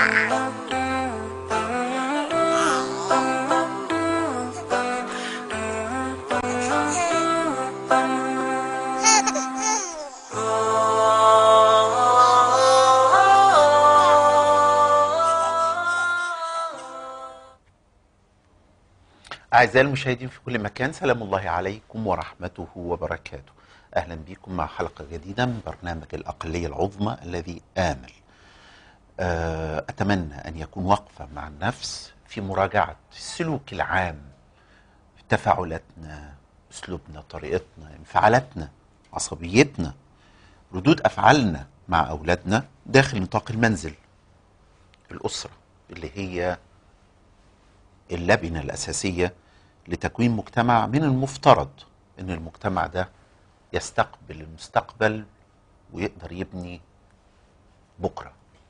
أعزائي المشاهدين في كل مكان سلام الله عليكم ورحمته وبركاته أهلا بكم مع حلقة جديدة من برنامج الأقلية العظمى الذي آمل آه، أتمنى أن يكون وقفة مع النفس في مراجعة السلوك العام في تفاعلاتنا أسلوبنا طريقتنا انفعالاتنا عصبيتنا ردود أفعالنا مع أولادنا داخل نطاق المنزل الأسرة اللي هي اللبنة الأساسية لتكوين مجتمع من المفترض أن المجتمع ده يستقبل المستقبل ويقدر يبني بكرة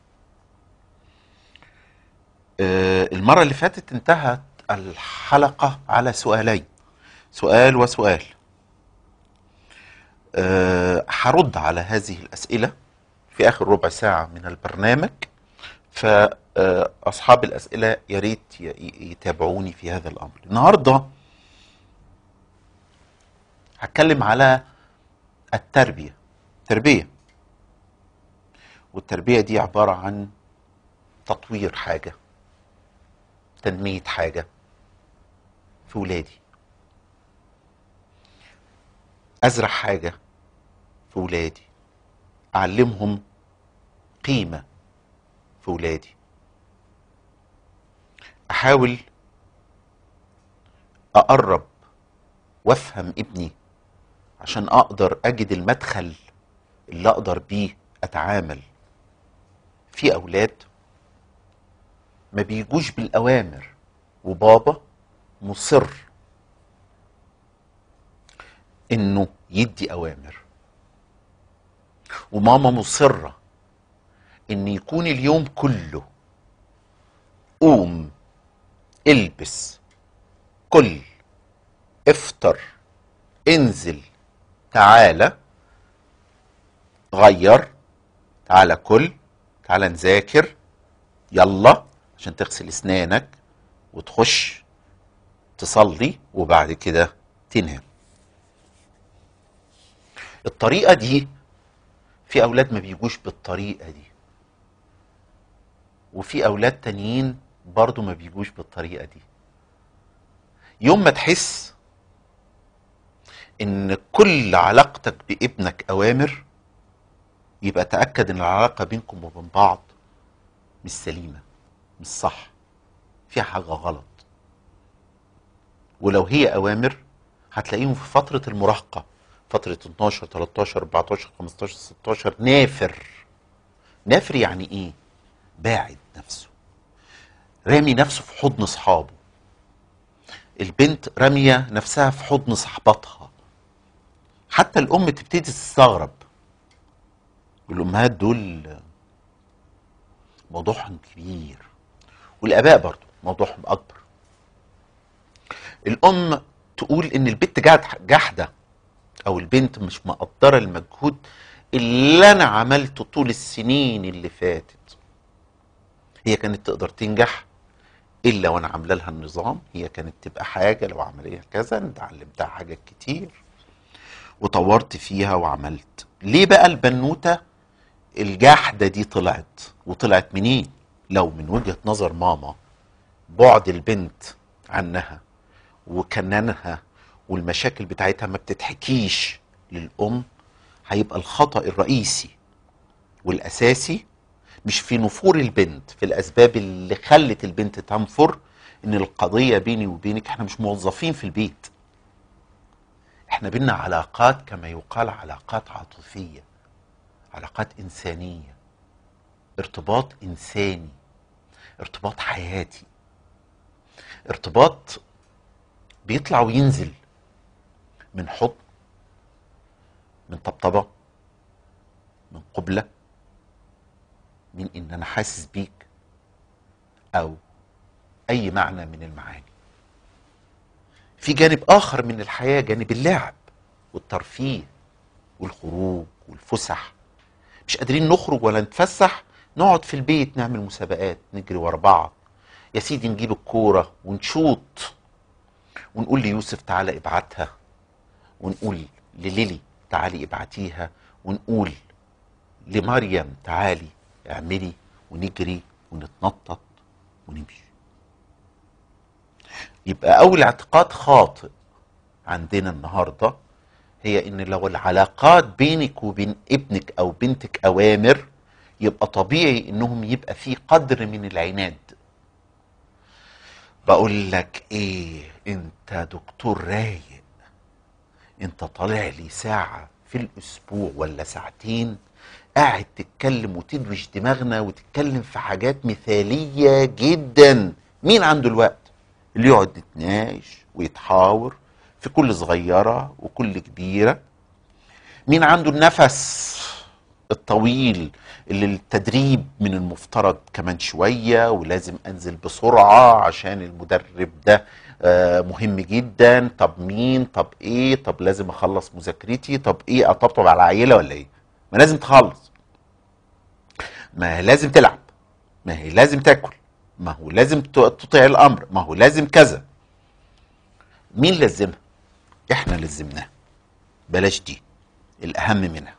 آه، المرة اللي فاتت انتهت الحلقة على سؤالين سؤال وسؤال آه، هرد على هذه الأسئلة في آخر ربع ساعة من البرنامج فأصحاب الأسئلة يا ريت ي- يتابعوني في هذا الأمر النهاردة هتكلم على التربية تربية والتربية دي عبارة عن تطوير حاجة تنمية حاجة في ولادي أزرع حاجة في ولادي أعلمهم قيمة في ولادي احاول اقرب وافهم ابني عشان اقدر اجد المدخل اللي اقدر بيه اتعامل في اولاد ما بيجوش بالاوامر وبابا مصر انه يدي اوامر وماما مصره ان يكون اليوم كله قوم البس كل افطر انزل تعالى غير تعالى كل تعالى نذاكر يلا عشان تغسل اسنانك وتخش تصلي وبعد كده تنام الطريقة دي في أولاد ما بيجوش بالطريقة دي وفي اولاد تانيين برضو ما بيجوش بالطريقه دي يوم ما تحس ان كل علاقتك بابنك اوامر يبقى تاكد ان العلاقه بينكم وبين بعض مش سليمه مش صح فيها حاجه غلط ولو هي اوامر هتلاقيهم في فتره المراهقه فتره 12 13 14 15 16 نافر نافر يعني ايه باعد نفسه رامي نفسه في حضن اصحابه البنت راميه نفسها في حضن صحباتها حتى الام تبتدي تستغرب والامهات دول موضوعهم كبير والاباء برضو موضوعهم اكبر الام تقول ان البنت جاد- جحده او البنت مش مقدره المجهود اللي انا عملته طول السنين اللي فاتت هي كانت تقدر تنجح الا وانا عامله لها النظام هي كانت تبقى حاجه لو عمليه كذا انت علمتها حاجات كتير وطورت فيها وعملت ليه بقى البنوته الجحده دي طلعت وطلعت منين لو من وجهه نظر ماما بعد البنت عنها وكننها والمشاكل بتاعتها ما بتتحكيش للام هيبقى الخطا الرئيسي والاساسي مش في نفور البنت في الاسباب اللي خلت البنت تنفر ان القضيه بيني وبينك احنا مش موظفين في البيت احنا بينا علاقات كما يقال علاقات عاطفيه علاقات انسانيه ارتباط انساني ارتباط حياتي ارتباط بيطلع وينزل من حضن من طبطبه من قبله من ان انا حاسس بيك او اي معنى من المعاني في جانب اخر من الحياه جانب اللعب والترفيه والخروج والفسح مش قادرين نخرج ولا نتفسح نقعد في البيت نعمل مسابقات نجري ورا بعض يا سيدي نجيب الكوره ونشوط ونقول ليوسف تعالى ابعتها ونقول لليلي تعالي ابعتيها ونقول لمريم تعالي اعملي ونجري ونتنطط ونمشي يبقى اول اعتقاد خاطئ عندنا النهارده هي ان لو العلاقات بينك وبين ابنك او بنتك اوامر يبقى طبيعي انهم يبقى في قدر من العناد بقول لك ايه انت دكتور رايق انت طالع لي ساعة في الاسبوع ولا ساعتين قاعد تتكلم وتدوش دماغنا وتتكلم في حاجات مثالية جدا مين عنده الوقت اللي يقعد يتناقش ويتحاور في كل صغيرة وكل كبيرة مين عنده النفس الطويل اللي التدريب من المفترض كمان شوية ولازم أنزل بسرعة عشان المدرب ده آه، مهم جدا طب مين طب ايه طب لازم اخلص مذاكرتي طب ايه اطبطب على العيلة ولا ايه ما لازم تخلص ما هي لازم تلعب ما هي لازم تاكل ما هو لازم ت- تطيع الامر ما هو لازم كذا مين لزمها احنا لزمناها بلاش دي الاهم منها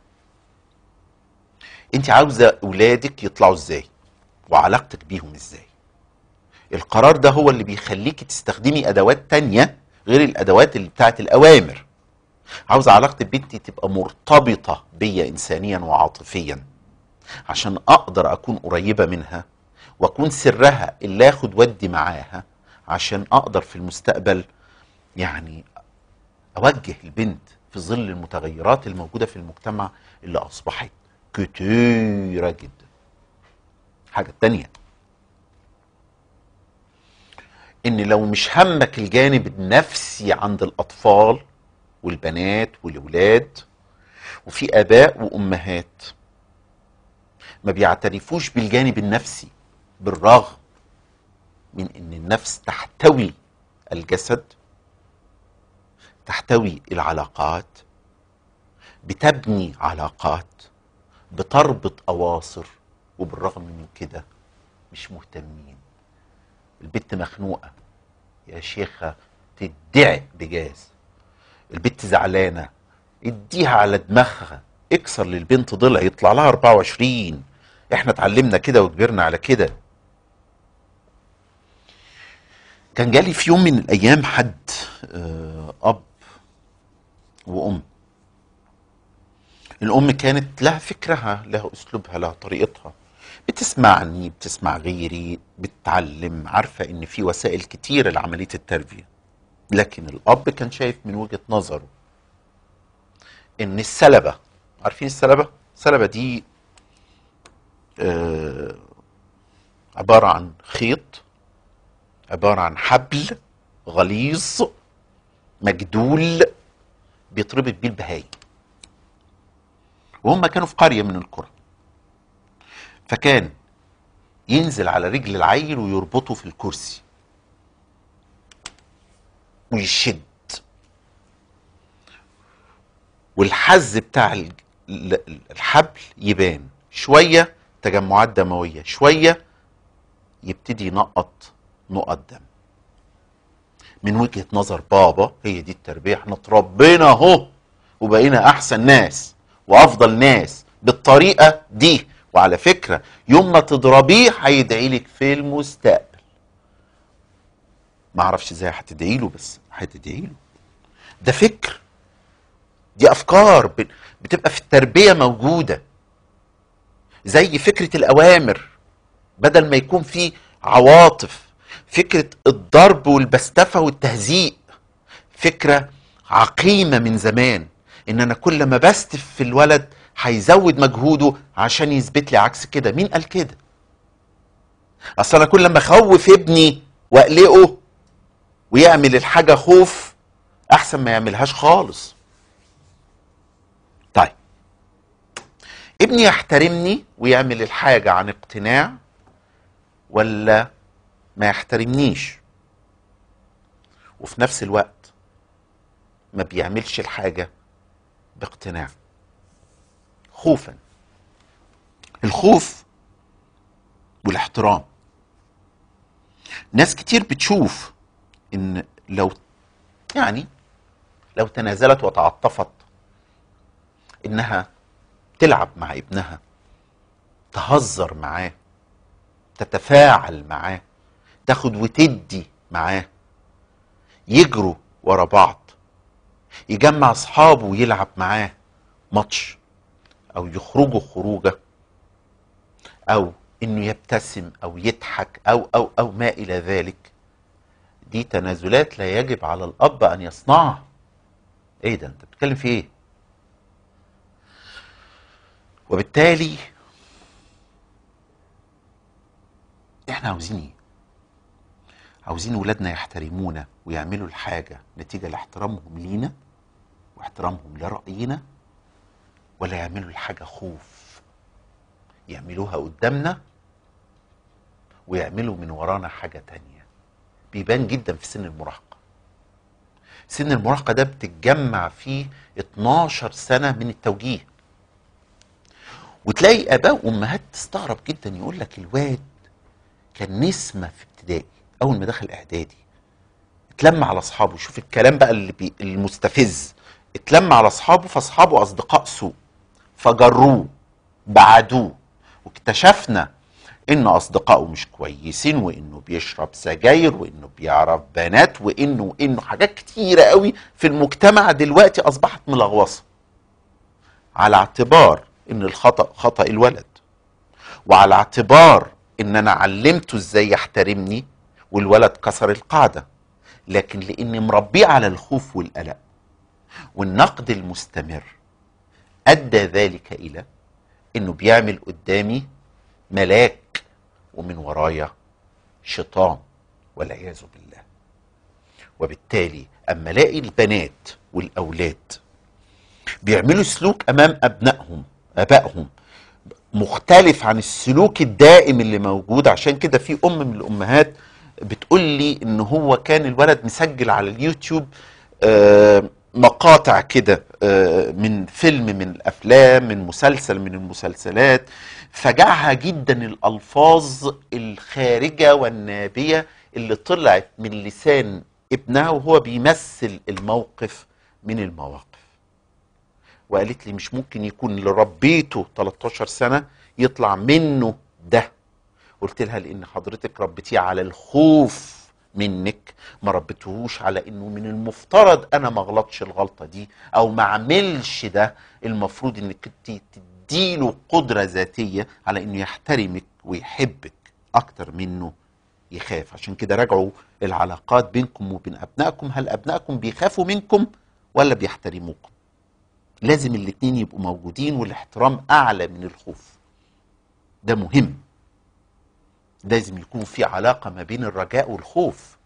انت عاوزه اولادك يطلعوا ازاي وعلاقتك بيهم ازاي القرار ده هو اللي بيخليكي تستخدمي ادوات تانية غير الادوات اللي بتاعت الاوامر عاوزه علاقتي ببنتي تبقى مرتبطه بيا انسانيا وعاطفيا عشان اقدر اكون قريبه منها واكون سرها اللي اخد ودي معاها عشان اقدر في المستقبل يعني اوجه البنت في ظل المتغيرات الموجوده في المجتمع اللي اصبحت كتيره جدا حاجه تانية ان لو مش همك الجانب النفسي عند الاطفال والبنات والولاد وفي اباء وامهات ما بيعترفوش بالجانب النفسي بالرغم من ان النفس تحتوي الجسد تحتوي العلاقات بتبني علاقات بتربط اواصر وبالرغم من كده مش مهتمين البت مخنوقه يا شيخه تدعي بجاز البت زعلانه اديها على دماغها اكسر للبنت ضلع يطلع لها 24 احنا اتعلمنا كده وكبرنا على كده كان جالي في يوم من الايام حد آه، اب وام الام كانت لها فكرها لها اسلوبها لها طريقتها بتسمعني بتسمع غيري بتتعلم عارفه ان في وسائل كتيره لعمليه التربيه لكن الاب كان شايف من وجهه نظره ان السلبه عارفين السلبه السلبه دي آه عباره عن خيط عباره عن حبل غليظ مجدول بيتربط بيه البهايم وهم كانوا في قريه من القرى فكان ينزل على رجل العيل ويربطه في الكرسي ويشد والحز بتاع ال- ال- الحبل يبان شويه تجمعات دمويه شويه يبتدي ينقط نقط دم من وجهه نظر بابا هي دي التربيه احنا اتربينا اهو وبقينا احسن ناس وافضل ناس بالطريقه دي وعلى فكره يوم ما تضربيه هيدعي لك في المستقبل ما اعرفش ازاي هتدعي له بس هتدعي له ده فكر دي افكار ب- بتبقى في التربيه موجوده زي فكره الاوامر بدل ما يكون في عواطف فكره الضرب والبستفه والتهزيء فكره عقيمه من زمان ان انا كل ما بستف في الولد هيزود مجهوده عشان يثبت لي عكس كده مين قال كده اصل انا كل ما اخوف ابني واقلقه ويعمل الحاجه خوف احسن ما يعملهاش خالص طيب ابني يحترمني ويعمل الحاجه عن اقتناع ولا ما يحترمنيش وفي نفس الوقت ما بيعملش الحاجه باقتناع خوفا الخوف والاحترام ناس كتير بتشوف ان لو يعني لو تنازلت وتعاطفت انها تلعب مع ابنها تهزر معاه تتفاعل معاه تاخد وتدي معاه يجروا ورا بعض يجمع اصحابه ويلعب معاه ماتش او يخرجوا خروجه او انه يبتسم او يضحك او او او ما الى ذلك دي تنازلات لا يجب على الاب ان يصنعها ايه ده انت بتتكلم في ايه وبالتالي احنا عاوزين ايه عاوزين ولادنا يحترمونا ويعملوا الحاجة نتيجة لاحترامهم لينا واحترامهم لرأينا ولا يعملوا الحاجة خوف يعملوها قدامنا ويعملوا من ورانا حاجة تانية بيبان جدا في سن المراهقة سن المراهقة ده بتتجمع فيه 12 سنة من التوجيه وتلاقي اباء وامهات تستغرب جدا يقول لك الواد كان نسمه في ابتدائي اول ما دخل اعدادي اتلم على اصحابه شوف الكلام بقى اللي بي المستفز اتلم على اصحابه فاصحابه اصدقاء سوء فجروه بعدوه واكتشفنا ان اصدقائه مش كويسين وانه بيشرب سجاير وانه بيعرف بنات وانه وانه حاجات كتيره قوي في المجتمع دلوقتي اصبحت ملغوصه على اعتبار ان الخطا خطا الولد وعلى اعتبار ان انا علمته ازاي يحترمني والولد كسر القاعده لكن لاني مربيه على الخوف والقلق والنقد المستمر ادى ذلك الى انه بيعمل قدامي ملاك ومن ورايا شيطان والعياذ بالله وبالتالي اما الاقي البنات والاولاد بيعملوا سلوك امام ابنائهم ابائهم مختلف عن السلوك الدائم اللي موجود عشان كده في ام من الامهات بتقول لي ان هو كان الولد مسجل على اليوتيوب آه، مقاطع كده آه، من فيلم من الافلام من مسلسل من المسلسلات فجعها جدا الالفاظ الخارجه والنابيه اللي طلعت من لسان ابنها وهو بيمثل الموقف من المواقف وقالت لي مش ممكن يكون اللي ربيته 13 سنه يطلع منه ده قلت لها لان حضرتك ربيتيه على الخوف منك ما ربيتهوش على انه من المفترض انا ما اغلطش الغلطه دي او ما اعملش ده المفروض انك انت تديله قدره ذاتيه على انه يحترمك ويحبك اكتر منه يخاف عشان كده راجعوا العلاقات بينكم وبين ابنائكم هل ابنائكم بيخافوا منكم ولا بيحترموكم لازم الاتنين يبقوا موجودين والاحترام اعلى من الخوف ده مهم لازم يكون في علاقه ما بين الرجاء والخوف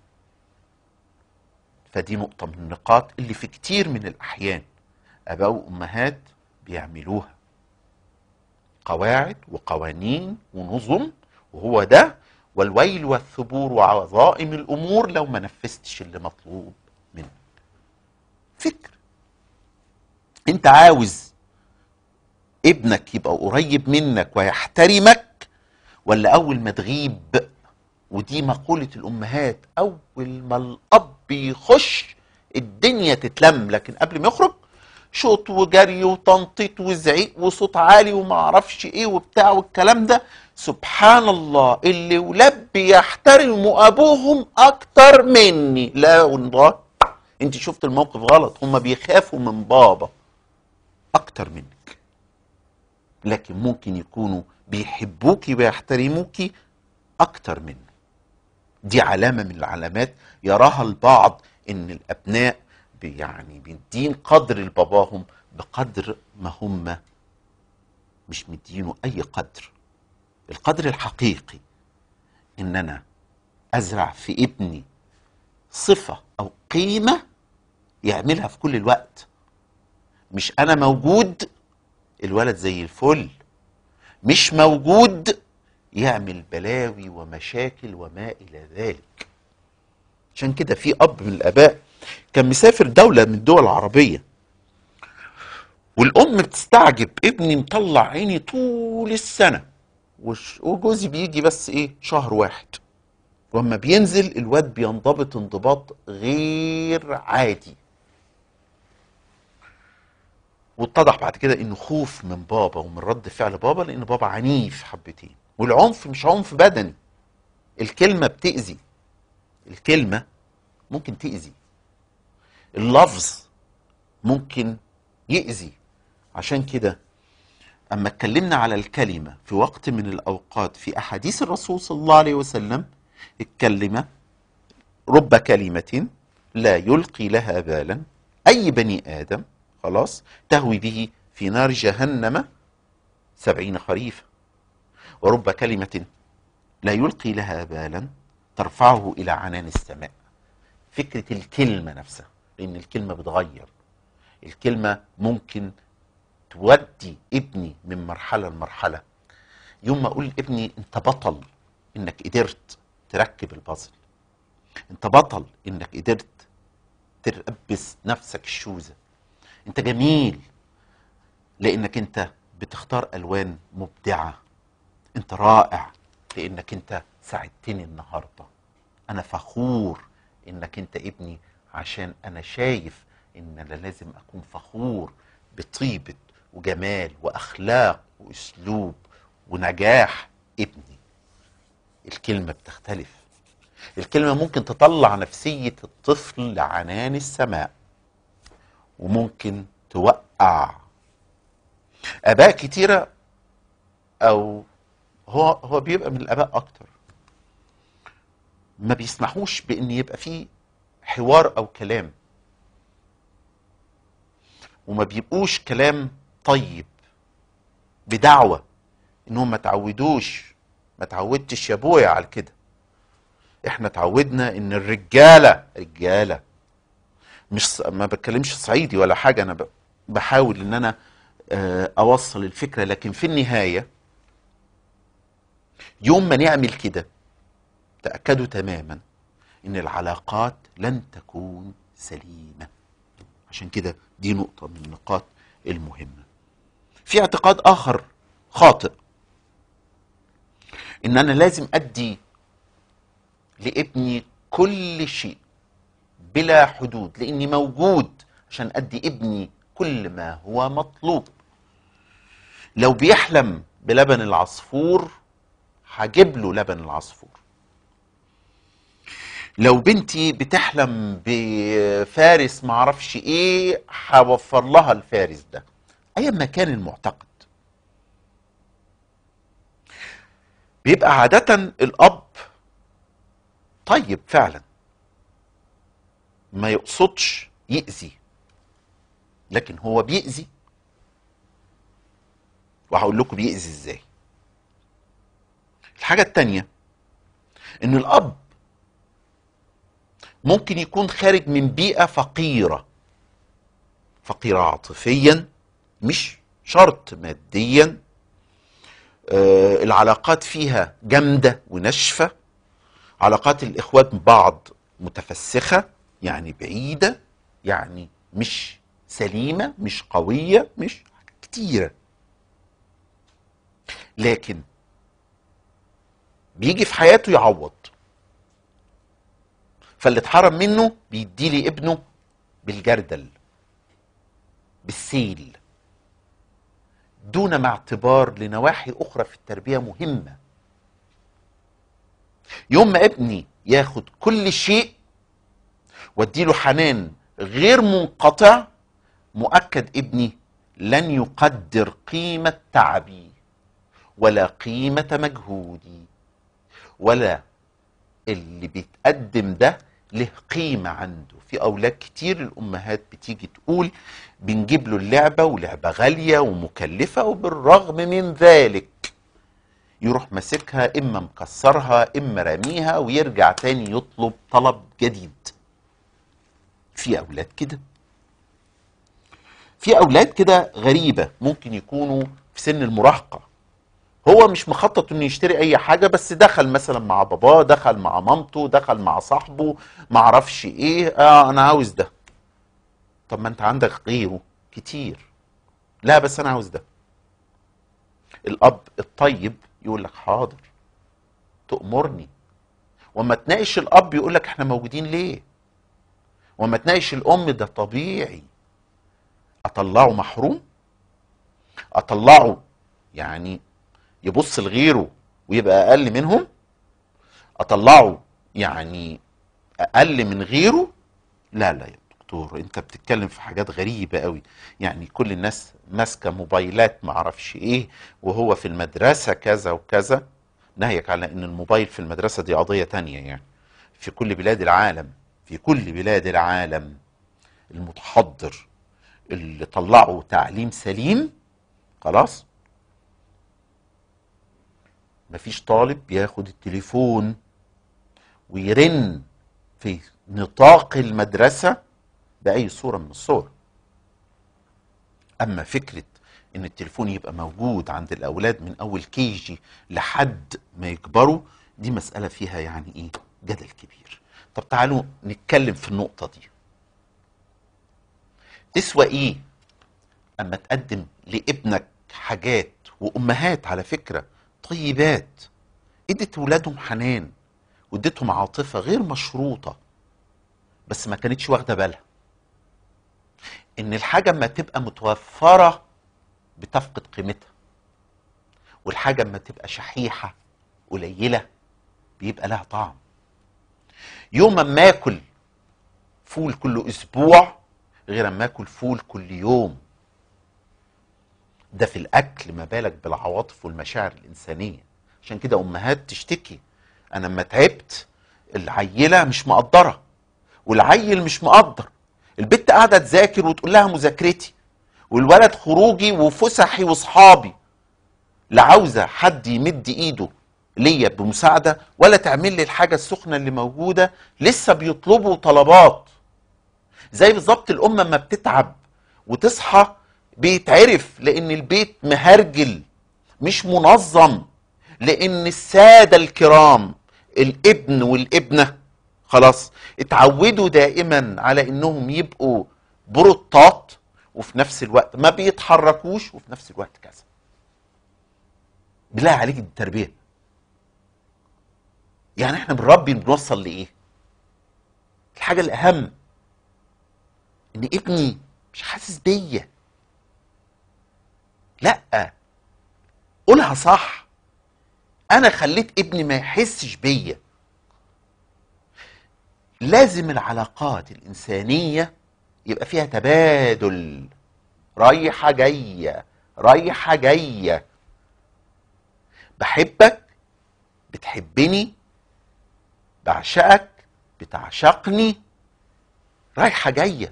فدي نقطه من النقاط اللي في كتير من الاحيان اباء وامهات بيعملوها قواعد وقوانين ونظم وهو ده والويل والثبور وعظائم الامور لو ما نفذتش اللي مطلوب منك فكر انت عاوز ابنك يبقى قريب منك ويحترمك ولا اول ما تغيب ودي مقولة الامهات اول ما الاب يخش الدنيا تتلم لكن قبل ما يخرج شوط وجري وتنطيط وزعيق وصوت عالي وما اعرفش ايه وبتاع والكلام ده سبحان الله اللي ولاد بيحترموا ابوهم اكتر مني لا والله انت شفت الموقف غلط هم بيخافوا من بابا اكتر منك لكن ممكن يكونوا بيحبوكي ويحترموكي اكتر منه دي علامه من العلامات يراها البعض ان الابناء بي- يعني بيدين قدر لباباهم بقدر ما هم مش مدينه اي قدر القدر الحقيقي ان انا ازرع في ابني صفه او قيمه يعملها في كل الوقت مش انا موجود الولد زي الفل مش موجود يعمل بلاوي ومشاكل وما الى ذلك عشان كده في اب من الاباء كان مسافر دوله من الدول العربيه والام بتستعجب ابني مطلع عيني طول السنه وش- وجوزي بيجي بس ايه شهر واحد واما بينزل الواد بينضبط انضباط غير عادي واتضح بعد كده انه خوف من بابا ومن رد فعل بابا لان بابا عنيف حبتين والعنف مش عنف بدني الكلمة بتأذي الكلمة ممكن تأذي اللفظ ممكن يأذي عشان كده أما اتكلمنا على الكلمة في وقت من الأوقات في أحاديث الرسول صلى الله عليه وسلم الكلمة رب كلمة لا يلقي لها بالا أي بني آدم خلاص تهوي به في نار جهنم سبعين خريفا ورب كلمة لا يلقي لها بالا ترفعه إلى عنان السماء فكرة الكلمة نفسها لأن الكلمة بتغير الكلمة ممكن تودي ابني من مرحلة لمرحلة يوم ما أقول ابني أنت بطل إنك قدرت تركب البازل أنت بطل إنك قدرت تلبس نفسك الشوزة أنت جميل لأنك أنت بتختار ألوان مبدعة أنت رائع لأنك أنت ساعدتني النهاردة أنا فخور إنك أنت ابني عشان أنا شايف إن أنا لازم أكون فخور بطيبة وجمال وأخلاق وأسلوب ونجاح ابني الكلمة بتختلف الكلمة ممكن تطلع نفسية الطفل لعنان السماء وممكن توقع آباء كتيرة أو هو هو بيبقى من الآباء أكتر ما بيسمحوش بإن يبقى فيه حوار أو كلام وما بيبقوش كلام طيب بدعوة إنهم ما تعودوش ما تعودتش يا ابويا على كده احنا تعودنا ان الرجاله رجاله مش ص- ما بتكلمش صعيدي ولا حاجه انا ب- بحاول ان انا آه، اوصل الفكره لكن في النهايه يوم ما نعمل كده تاكدوا تماما ان العلاقات لن تكون سليمه عشان كده دي نقطه من النقاط المهمه في اعتقاد اخر خاطئ ان انا لازم ادي لابني كل شيء بلا حدود لاني موجود عشان ادي ابني كل ما هو مطلوب لو بيحلم بلبن العصفور هجيب له لبن العصفور لو بنتي بتحلم بفارس معرفش ايه هوفر لها الفارس ده ايا ما كان المعتقد بيبقى عادة الأب طيب فعلا ما يقصدش يأذي لكن هو بيأذي وهقول لكم بيأذي ازاي الحاجة التانية ان الأب ممكن يكون خارج من بيئة فقيرة فقيرة عاطفيا مش شرط ماديا آه، العلاقات فيها جامدة وناشفة علاقات الإخوات ببعض متفسخة يعني بعيدة يعني مش سليمة مش قوية مش كتيرة لكن بيجي في حياته يعوض فاللي اتحرم منه بيدي لي ابنه بالجردل بالسيل دون ما اعتبار لنواحي اخرى في التربيه مهمه يوم ما ابني ياخد كل شيء واديله حنان غير منقطع مؤكد ابني لن يقدر قيمه تعبي ولا قيمه مجهودي ولا اللي بيتقدم ده له قيمة عنده في أولاد كتير الأمهات بتيجي تقول بنجيب له اللعبة ولعبة غالية ومكلفة وبالرغم من ذلك يروح ماسكها إما مكسرها إما راميها ويرجع تاني يطلب طلب جديد في أولاد كده في أولاد كده غريبة ممكن يكونوا في سن المراهقة هو مش مخطط انه يشتري اي حاجه بس دخل مثلا مع باباه دخل مع مامته دخل مع صاحبه ما اعرفش ايه اه انا عاوز ده طب ما انت عندك غيره كتير لا بس انا عاوز ده الاب الطيب يقول لك حاضر تأمرني وما تناقش الاب يقول لك احنا موجودين ليه وما تناقش الام ده طبيعي اطلعه محروم اطلعه يعني يبص لغيره ويبقى اقل منهم اطلعه يعني اقل من غيره لا لا يا دكتور انت بتتكلم في حاجات غريبة قوي يعني كل الناس ماسكة موبايلات معرفش ايه وهو في المدرسة كذا وكذا نهيك على ان الموبايل في المدرسة دي قضية تانية يعني في كل بلاد العالم في كل بلاد العالم المتحضر اللي طلعوا تعليم سليم خلاص مفيش طالب بياخد التليفون ويرن في نطاق المدرسة بأي صورة من الصور أما فكرة إن التليفون يبقى موجود عند الأولاد من أول كيجي لحد ما يكبروا دي مسألة فيها يعني إيه جدل كبير طب تعالوا نتكلم في النقطة دي تسوى إيه أما تقدم لابنك حاجات وأمهات على فكرة طيبات ادت ولادهم حنان واديتهم عاطفة غير مشروطة بس ما كانتش واخدة بالها ان الحاجة اما تبقى متوفرة بتفقد قيمتها والحاجة اما تبقى شحيحة قليلة بيبقى لها طعم يوم ما اكل فول كل اسبوع غير اما اكل فول كل يوم ده في الاكل ما بالك بالعواطف والمشاعر الانسانيه عشان كده امهات تشتكي انا لما تعبت العيله مش مقدره والعيل مش مقدر البت قاعده تذاكر وتقول لها مذاكرتي والولد خروجي وفسحي واصحابي لا عاوزه حد يمد ايده ليا بمساعده ولا تعمل لي الحاجه السخنه اللي موجوده لسه بيطلبوا طلبات زي بالظبط الام لما بتتعب وتصحى بيتعرف لان البيت مهرجل مش منظم لان الساده الكرام الابن والابنه خلاص اتعودوا دائما على انهم يبقوا بروتات وفي نفس الوقت ما بيتحركوش وفي نفس الوقت كذا بالله عليك دي التربيه يعني احنا بنربي بنوصل لايه الحاجه الاهم ان ابني مش حاسس بيا لا قولها صح انا خليت ابني ما يحسش بيا لازم العلاقات الانسانيه يبقى فيها تبادل رايحه جايه رايحه جايه بحبك بتحبني بعشقك بتعشقني رايحه جايه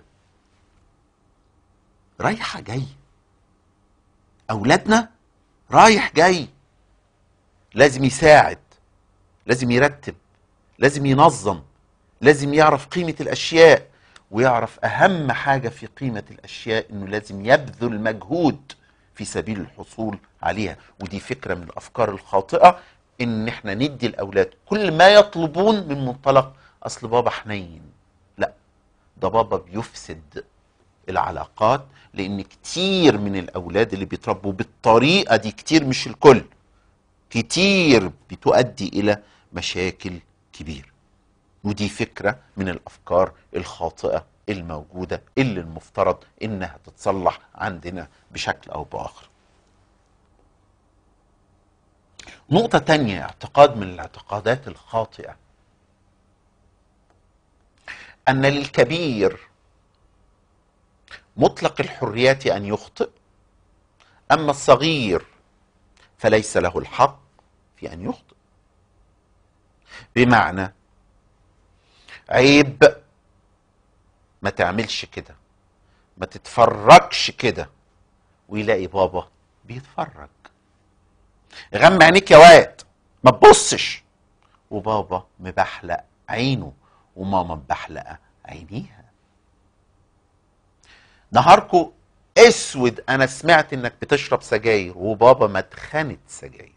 رايحه جايه اولادنا رايح جاي لازم يساعد لازم يرتب لازم ينظم لازم يعرف قيمة الأشياء ويعرف أهم حاجة في قيمة الأشياء إنه لازم يبذل مجهود في سبيل الحصول عليها ودي فكرة من الأفكار الخاطئة إن إحنا ندي الأولاد كل ما يطلبون من منطلق أصل بابا حنين لا ده بابا بيفسد العلاقات لان كتير من الاولاد اللي بيتربوا بالطريقه دي كتير مش الكل كتير بتؤدي الى مشاكل كبيره ودي فكره من الافكار الخاطئه الموجوده اللي المفترض انها تتصلح عندنا بشكل او باخر نقطة تانية اعتقاد من الاعتقادات الخاطئة أن للكبير مطلق الحريات ان يخطئ اما الصغير فليس له الحق في ان يخطئ بمعنى عيب ما تعملش كده ما تتفرجش كده ويلاقي بابا بيتفرج غمى عينيك يا واد ما تبصش وبابا مبحلق عينه وماما مبحلقه عينيها نهاركو اسود انا سمعت انك بتشرب سجاير وبابا مدخنة سجاير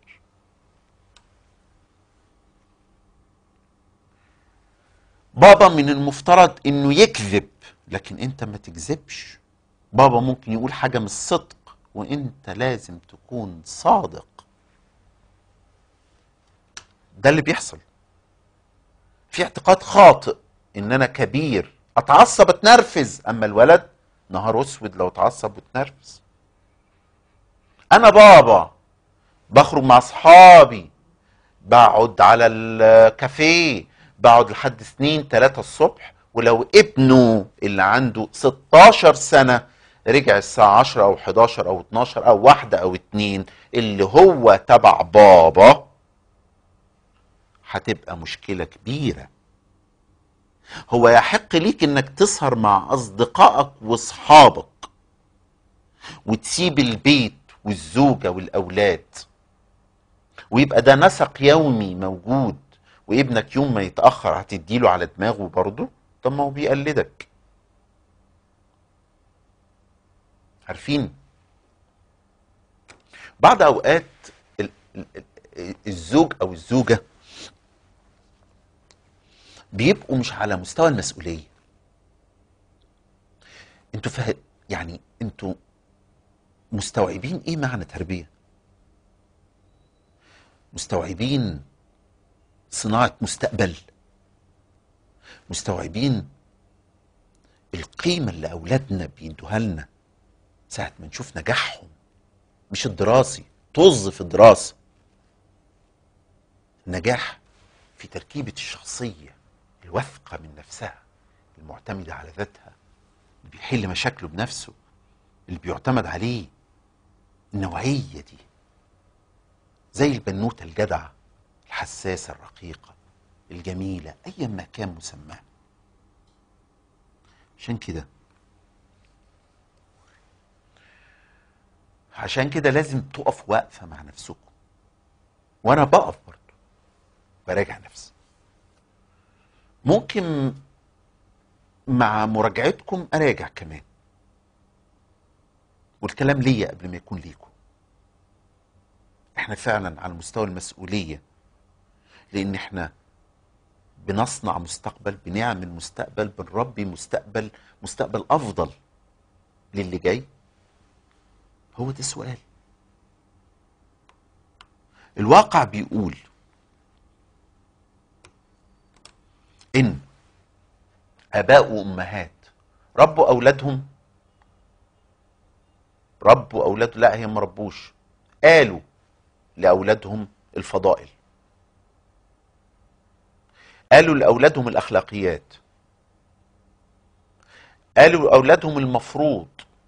بابا من المفترض انه يكذب لكن انت ما تكذبش بابا ممكن يقول حاجة مش صدق وانت لازم تكون صادق ده اللي بيحصل في اعتقاد خاطئ ان انا كبير اتعصب اتنرفز اما الولد نهار اسود لو اتعصب واتنرفز انا بابا بخرج مع اصحابي بقعد على الكافيه بقعد لحد سنين ثلاثة الصبح ولو ابنه اللي عنده 16 سنة رجع الساعة 10 أو 11 أو 12 أو واحدة أو اتنين اللي هو تبع بابا هتبقى مشكلة كبيرة هو يحق ليك انك تسهر مع اصدقائك واصحابك وتسيب البيت والزوجة والاولاد ويبقى ده نسق يومي موجود وابنك يوم ما يتأخر هتديله على دماغه برضه طب ما هو بيقلدك عارفين بعض اوقات ال- ال- ال- الزوج او الزوجه بيبقوا مش على مستوى المسؤوليه انتوا فه... يعني انتوا مستوعبين ايه معنى تربيه مستوعبين صناعه مستقبل مستوعبين القيمه اللي اولادنا بيدوها لنا ساعه ما نشوف نجاحهم مش الدراسي طز في الدراسه النجاح في تركيبه الشخصيه الواثقه من نفسها المعتمده على ذاتها اللي بيحل مشاكله بنفسه اللي بيعتمد عليه النوعيه دي زي البنوته الجدعه الحساسه الرقيقه الجميله ايا ما كان مسماها عشان كده عشان كده لازم تقف واقفه مع نفسكم وانا بقف برضه براجع نفسي ممكن مع مراجعتكم اراجع كمان والكلام ليا قبل ما يكون ليكم احنا فعلا على مستوى المسؤوليه لان احنا بنصنع مستقبل بنعمل مستقبل بنربي مستقبل مستقبل افضل للي جاي هو ده السؤال الواقع بيقول ان اباء وامهات ربوا اولادهم ربوا اولاده لا هي ما ربوش قالوا لاولادهم الفضائل قالوا لاولادهم الاخلاقيات قالوا لاولادهم المفروض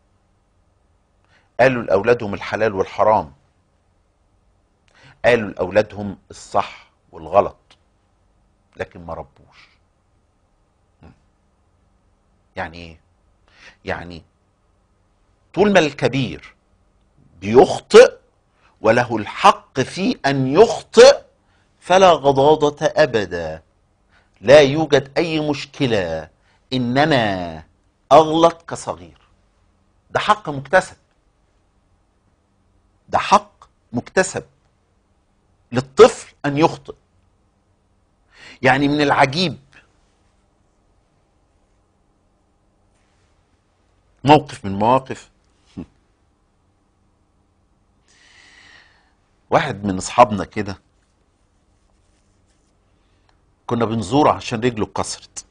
قالوا لاولادهم الحلال والحرام قالوا لاولادهم الصح والغلط لكن ما ربوش يعني ايه يعني طول ما الكبير بيخطئ وله الحق في ان يخطئ فلا غضاضة ابدا لا يوجد اي مشكلة ان انا اغلط كصغير ده حق مكتسب ده حق مكتسب للطفل ان يخطئ يعني من العجيب موقف من مواقف واحد من اصحابنا كده كنا بنزوره عشان رجله اتكسرت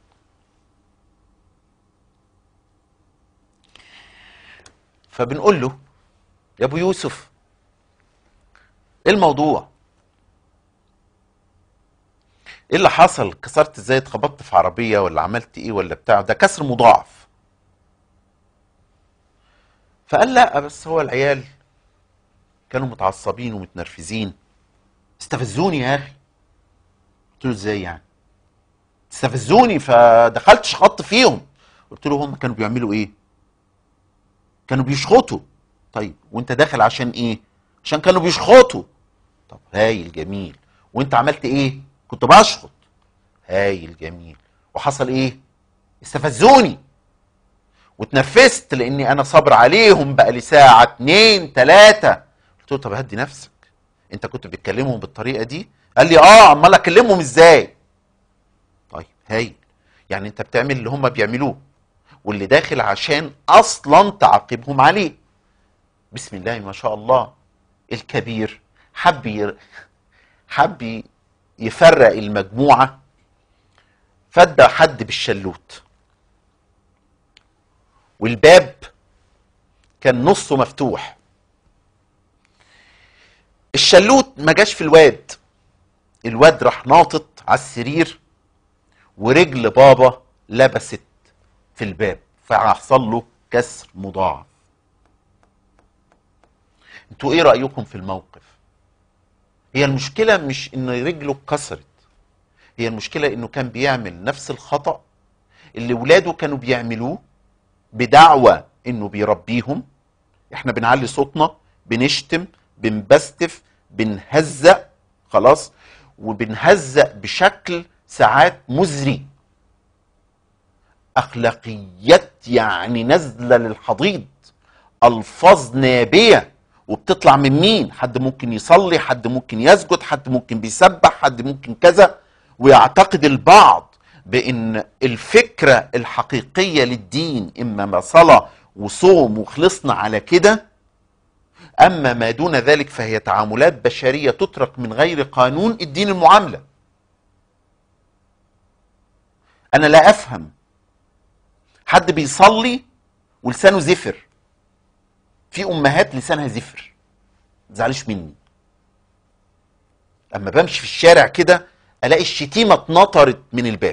فبنقول له يا ابو يوسف ايه الموضوع ايه اللي حصل كسرت ازاي اتخبطت في عربيه ولا عملت ايه ولا بتاع ده كسر مضاعف فقال لا بس هو العيال كانوا متعصبين ومتنرفزين استفزوني يا اخي قلت له ازاي يعني استفزوني فدخلت شخطت فيهم قلت له هم كانوا بيعملوا ايه كانوا بيشخطوا طيب وانت داخل عشان ايه عشان كانوا بيشخطوا طب هايل جميل وانت عملت ايه كنت بشخط هايل جميل وحصل ايه استفزوني واتنرفزت لاني انا صابر عليهم بقى لي ساعه اتنين تلاته قلت له طب هدي نفسك انت كنت بتكلمهم بالطريقه دي قال لي اه امال اكلمهم ازاي طيب هايل يعني انت بتعمل اللي هم بيعملوه واللي داخل عشان اصلا تعاقبهم عليه بسم الله ما شاء الله الكبير حب ير... حب ي- يفرق المجموعة فدى حد بالشلوت والباب كان نصه مفتوح الشلوت ما جاش في الواد الواد راح ناطط على السرير ورجل بابا لبست في الباب فحصل له كسر مضاعف انتوا ايه رأيكم في الموقف هي المشكلة مش ان رجله اتكسرت هي المشكلة انه كان بيعمل نفس الخطأ اللي ولاده كانوا بيعملوه بدعوى انه بيربيهم احنا بنعلي صوتنا بنشتم بنبستف بنهزق خلاص وبنهزق بشكل ساعات مزري اخلاقيات يعني نازله للحضيض الفاظ نابيه وبتطلع من مين حد ممكن يصلي حد ممكن يسجد حد ممكن بيسبح حد ممكن كذا ويعتقد البعض بان الفكره الحقيقيه للدين اما ما صلاه وصوم وخلصنا على كده اما ما دون ذلك فهي تعاملات بشريه تترك من غير قانون الدين المعامله انا لا افهم حد بيصلي ولسانه زفر في امهات لسانها زفر تزعلش مني اما بمشي في الشارع كده الاقي الشتيمه اتنطرت من الباب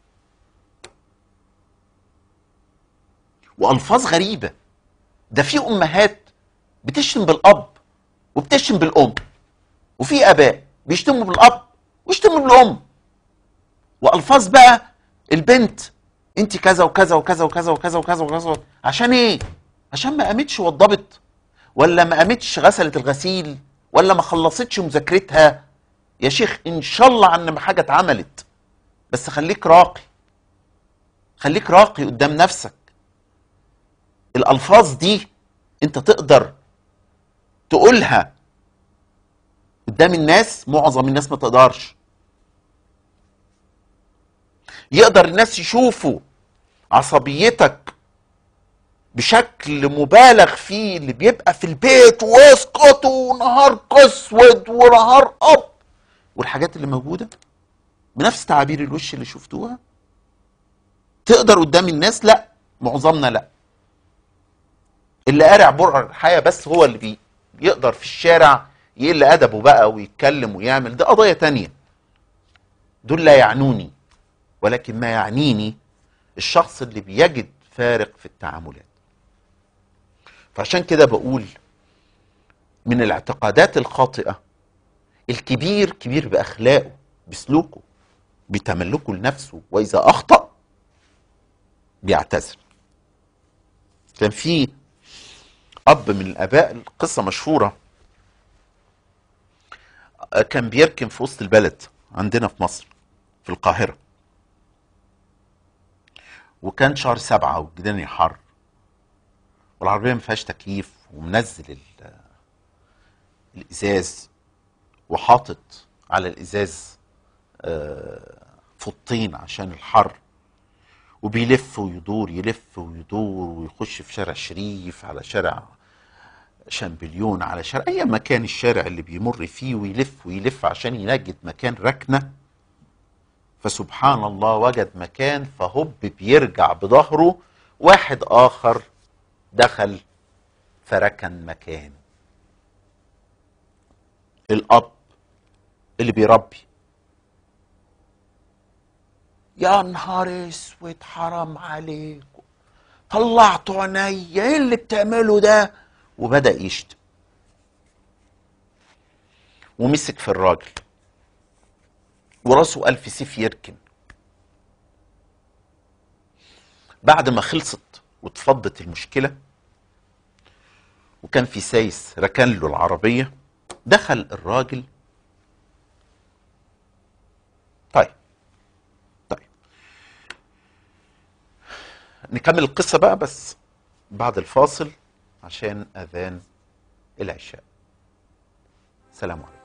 والفاظ غريبه ده في امهات بتشتم بالاب وبتشتم بالام وفي اباء بيشتموا بالاب ويشتموا بالام والفاظ بقى البنت انت كذا وكذا وكذا وكذا وكذا وكذا وكذا عشان ايه عشان ما قامتش وضبت ولا ما قامتش غسلت الغسيل ولا ما خلصتش مذاكرتها يا شيخ ان شاء الله عن ما حاجه اتعملت بس خليك راقي خليك راقي قدام نفسك الالفاظ دي انت تقدر تقولها قدام الناس معظم الناس ما تقدرش يقدر الناس يشوفوا عصبيتك بشكل مبالغ فيه اللي بيبقى في البيت واسقطوا ونهار اسود ونهار اب والحاجات اللي موجوده بنفس تعابير الوش اللي شفتوها تقدر قدام الناس لا معظمنا لا اللي قارع برع الحياه بس هو اللي بي يقدر في الشارع يقل ادبه بقى ويتكلم ويعمل ده قضيه تانية دول لا يعنوني ولكن ما يعنيني الشخص اللي بيجد فارق في التعاملات فعشان كده بقول من الاعتقادات الخاطئه الكبير كبير باخلاقه بسلوكه بتملكه لنفسه واذا اخطا بيعتذر كان في اب من الاباء القصه مشهوره كان بيركن في وسط البلد عندنا في مصر في القاهره وكان شهر سبعة والدنيا حر والعربية ما فيهاش تكييف ومنزل ال- الإزاز وحاطط على الإزاز آه، فطين عشان الحر وبيلف ويدور يلف ويدور ويخش في شارع شريف على شارع شامبليون على شارع أي مكان الشارع اللي بيمر فيه ويلف ويلف عشان يجد مكان ركنه فسبحان الله وجد مكان فهب بيرجع بظهره واحد اخر دخل فركن مكانه الاب اللي بيربي يا نهار اسود حرام عليكم طلعتوا عينيا ايه اللي بتعمله ده وبدا يشتم ومسك في الراجل وراسه ألف سيف يركن بعد ما خلصت واتفضت المشكلة وكان في سايس ركن له العربية دخل الراجل طيب طيب نكمل القصة بقى بس بعد الفاصل عشان أذان العشاء سلام عليكم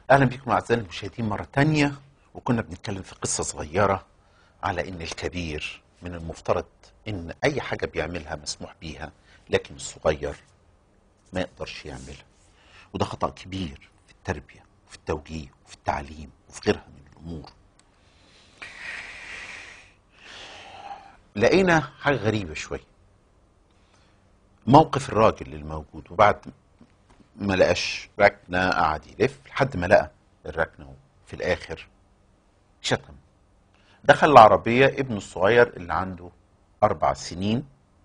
اهلا بكم اعزائي المشاهدين مره تانية وكنا بنتكلم في قصه صغيره على ان الكبير من المفترض ان اي حاجه بيعملها مسموح بيها لكن الصغير ما يقدرش يعملها وده خطا كبير في التربيه وفي التوجيه وفي التعليم وفي غيرها من الامور لقينا حاجه غريبه شويه موقف الراجل الموجود وبعد ما لقاش ركنه قعد يلف لحد ما لقى الركنه في الاخر شتم دخل العربيه ابنه الصغير اللي عنده اربع سنين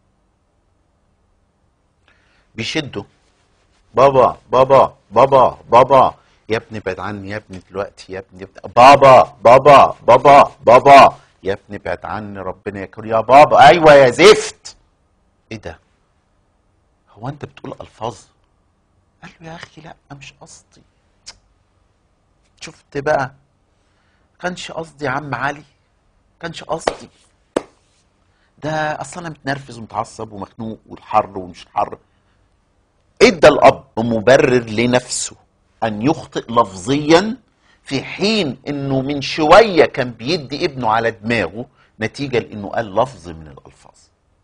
بيشده بابا بابا بابا بابا يا ابني ابعد عني يا ابني دلوقتي يا ابني بابا بابا بابا بابا يا ابني ابعد عني ربنا يكرم يا بابا ايوه يا زفت ايه ده هو انت بتقول الفاظ قال له يا اخي لا مش قصدي شفت بقى كانش قصدي يا عم علي كانش قصدي ده اصلا انا متنرفز ومتعصب ومخنوق والحر ومش حر ادى الاب مبرر لنفسه ان يخطئ لفظيا في حين انه من شويه كان بيدي ابنه على دماغه نتيجه لانه قال لفظ من الالفاظ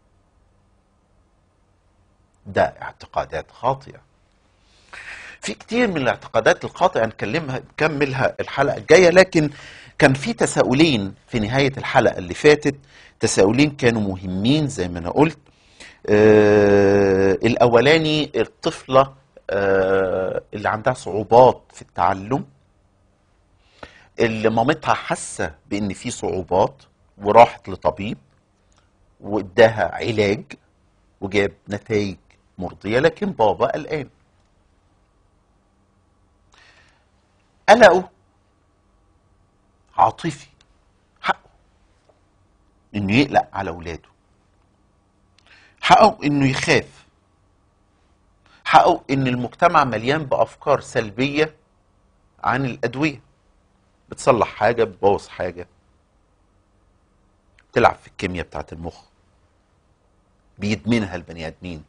ده اعتقادات خاطئه في كتير من الاعتقادات الخاطئه نكلمها نكملها الحلقه الجايه لكن كان في تساؤلين في نهايه الحلقه اللي فاتت تساؤلين كانوا مهمين زي ما انا قلت آه الاولاني الطفله آه اللي عندها صعوبات في التعلم اللي مامتها حاسه بان في صعوبات وراحت لطبيب واداها علاج وجاب نتائج مرضيه لكن بابا قلقان قلقه عاطفي حقه انه يقلق على اولاده حقه انه يخاف حقه ان المجتمع مليان بافكار سلبيه عن الادويه بتصلح حاجه بتبوظ حاجه تلعب في الكيمياء بتاعت المخ بيدمنها البني ادمين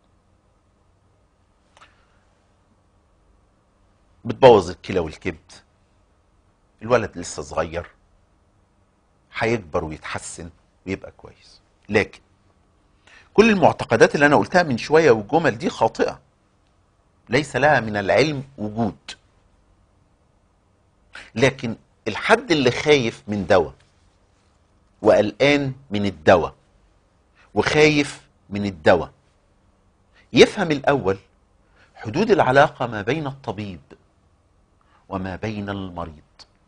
بتبوظ الكلى والكبد الولد لسه صغير هيكبر ويتحسن ويبقى كويس لكن كل المعتقدات اللي انا قلتها من شويه والجمل دي خاطئه ليس لها من العلم وجود لكن الحد اللي خايف من دواء وقلقان من الدواء وخايف من الدواء يفهم الاول حدود العلاقه ما بين الطبيب وما بين المريض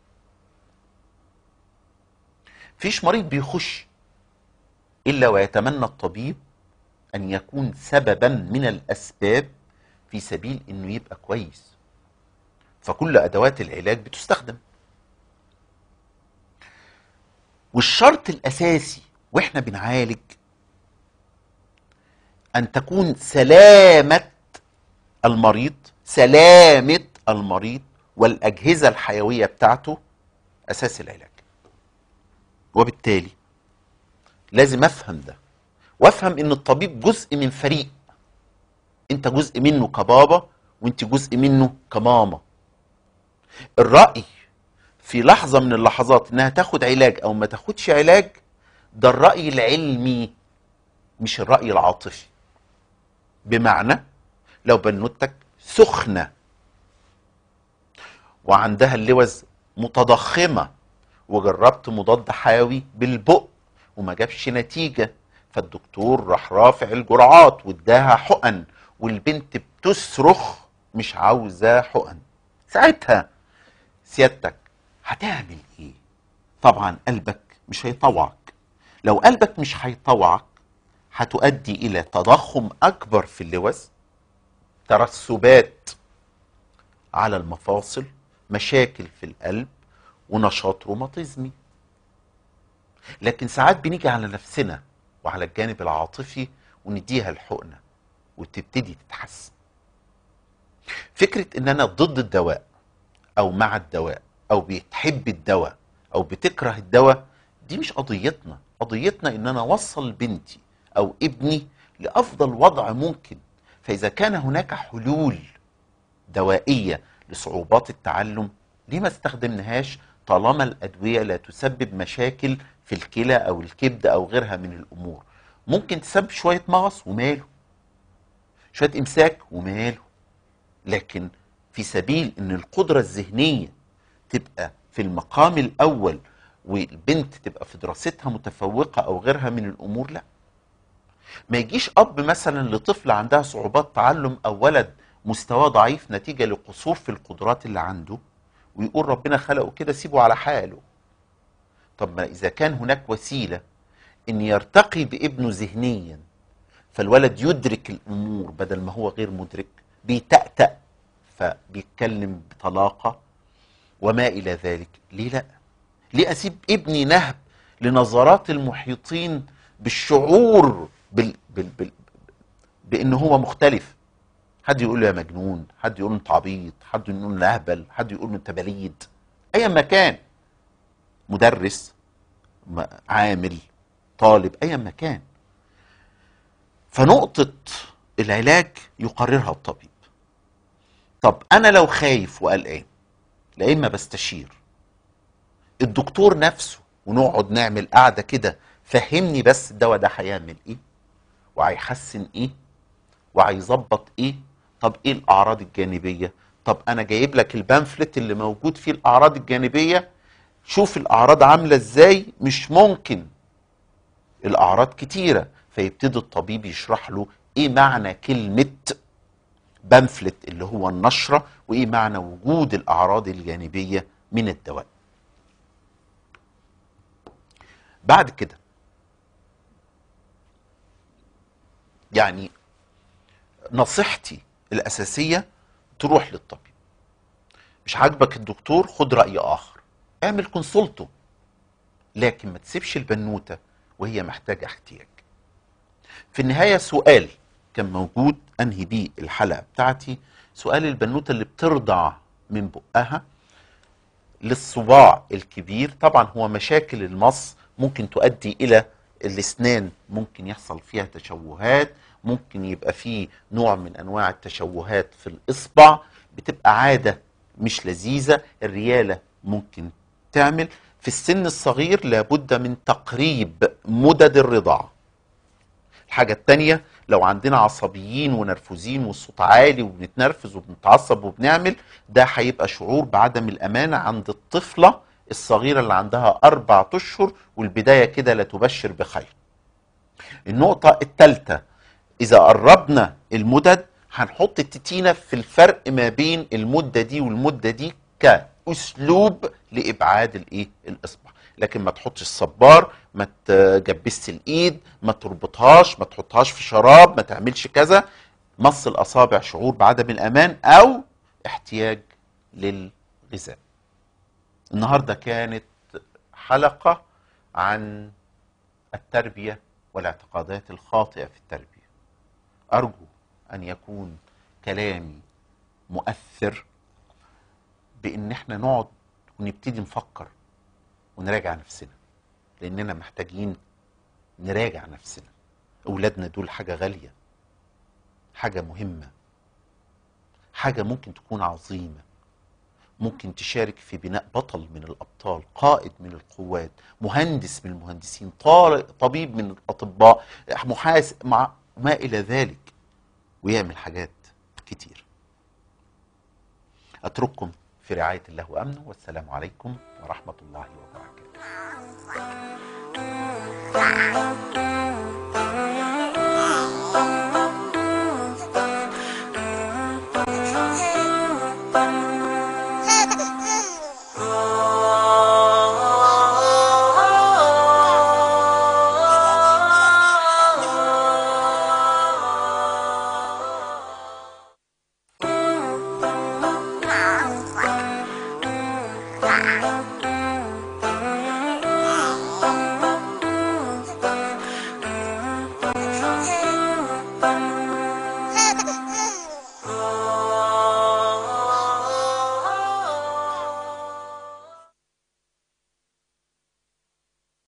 فيش مريض بيخش الا ويتمنى الطبيب ان يكون سببا من الاسباب في سبيل انه يبقى كويس فكل ادوات العلاج بتستخدم والشرط الاساسي واحنا بنعالج ان تكون سلامه المريض سلامه المريض والاجهزه الحيويه بتاعته اساس العلاج وبالتالي لازم افهم ده وافهم ان الطبيب جزء من فريق انت جزء منه كبابا وانت جزء منه كماما الراي في لحظه من اللحظات انها تاخد علاج او ما تاخدش علاج ده الراي العلمي مش الراي العاطفي بمعنى لو بنوتك سخنه وعندها اللوز متضخمه وجربت مضاد حيوي بالبق وما جابش نتيجه فالدكتور راح رافع الجرعات واداها حقن والبنت بتصرخ مش عاوزه حقن ساعتها سيادتك هتعمل ايه طبعا قلبك مش هيطوعك لو قلبك مش هيطوعك هتؤدي الى تضخم اكبر في اللوز ترسبات على المفاصل مشاكل في القلب ونشاط روماتيزمي لكن ساعات بنيجي على نفسنا وعلى الجانب العاطفي ونديها الحقنه وتبتدي تتحسن فكره ان انا ضد الدواء او مع الدواء او بتحب الدواء او بتكره الدواء دي مش قضيتنا قضيتنا ان انا اوصل بنتي او ابني لافضل وضع ممكن فاذا كان هناك حلول دوائيه لصعوبات التعلم ليه ما استخدمناهاش طالما الادويه لا تسبب مشاكل في الكلى او الكبد او غيرها من الامور ممكن تسبب شويه مغص وماله شويه امساك وماله لكن في سبيل ان القدره الذهنيه تبقى في المقام الاول والبنت تبقى في دراستها متفوقه او غيرها من الامور لا ما يجيش اب مثلا لطفل عندها صعوبات تعلم او ولد مستواه ضعيف نتيجه لقصور في القدرات اللي عنده ويقول ربنا خلقه كده سيبه على حاله طب ما اذا كان هناك وسيله ان يرتقي بابنه ذهنيا فالولد يدرك الامور بدل ما هو غير مدرك بيتأتأ فبيتكلم بطلاقه وما الى ذلك ليه لا ليه اسيب ابني نهب لنظرات المحيطين بالشعور بال... بال... بال... بان هو مختلف حد يقول له يا مجنون حد يقول له انت عبيط حد يقول له اهبل حد يقول له انت بليد ايا ما كان مدرس م- عامل طالب ايا ما كان فنقطة العلاج يقررها الطبيب طب انا لو خايف وقلقان لا اما بستشير الدكتور نفسه ونقعد نعمل قعدة كده فهمني بس الدواء ده هيعمل ايه وهيحسن ايه وهيظبط ايه طب ايه الاعراض الجانبيه طب انا جايب لك البامفلت اللي موجود فيه الاعراض الجانبيه شوف الاعراض عامله ازاي مش ممكن الاعراض كتيره فيبتدي الطبيب يشرح له ايه معنى كلمه بامفلت اللي هو النشره وايه معنى وجود الاعراض الجانبيه من الدواء بعد كده يعني نصيحتي الأساسية تروح للطبيب مش عاجبك الدكتور خد رأي آخر اعمل كونسلته لكن ما تسيبش البنوتة وهي محتاجة احتياج في النهاية سؤال كان موجود أنهي بيه الحلقة بتاعتي سؤال البنوتة اللي بترضع من بقها للصباع الكبير طبعا هو مشاكل المص ممكن تؤدي الى الاسنان ممكن يحصل فيها تشوهات ممكن يبقى فيه نوع من انواع التشوهات في الاصبع بتبقى عاده مش لذيذه الرياله ممكن تعمل في السن الصغير لابد من تقريب مدد الرضاعه الحاجة التانية لو عندنا عصبيين ونرفوزين والصوت عالي وبنتنرفز وبنتعصب وبنعمل ده هيبقى شعور بعدم الأمانة عند الطفلة الصغيرة اللي عندها أربع أشهر والبداية كده لا تبشر بخير النقطة الثالثة إذا قربنا المدد هنحط التتينة في الفرق ما بين المدة دي والمدة دي كأسلوب لإبعاد الإيه الإصبع لكن ما تحطش الصبار ما تجبسش الإيد ما تربطهاش ما تحطهاش في شراب ما تعملش كذا مص الأصابع شعور بعدم الأمان أو احتياج للغذاء النهاردة كانت حلقة عن التربية والاعتقادات الخاطئة في التربية أرجو أن يكون كلامي مؤثر بإن احنا نقعد ونبتدي نفكر ونراجع نفسنا لأننا محتاجين نراجع نفسنا أولادنا دول حاجة غالية حاجة مهمة حاجة ممكن تكون عظيمة ممكن تشارك في بناء بطل من الابطال قائد من القوات مهندس من المهندسين طال- طبيب من الاطباء محاسب مع ما الى ذلك ويعمل حاجات كتير اترككم في رعايه الله وامنه والسلام عليكم ورحمه الله وبركاته Thank you.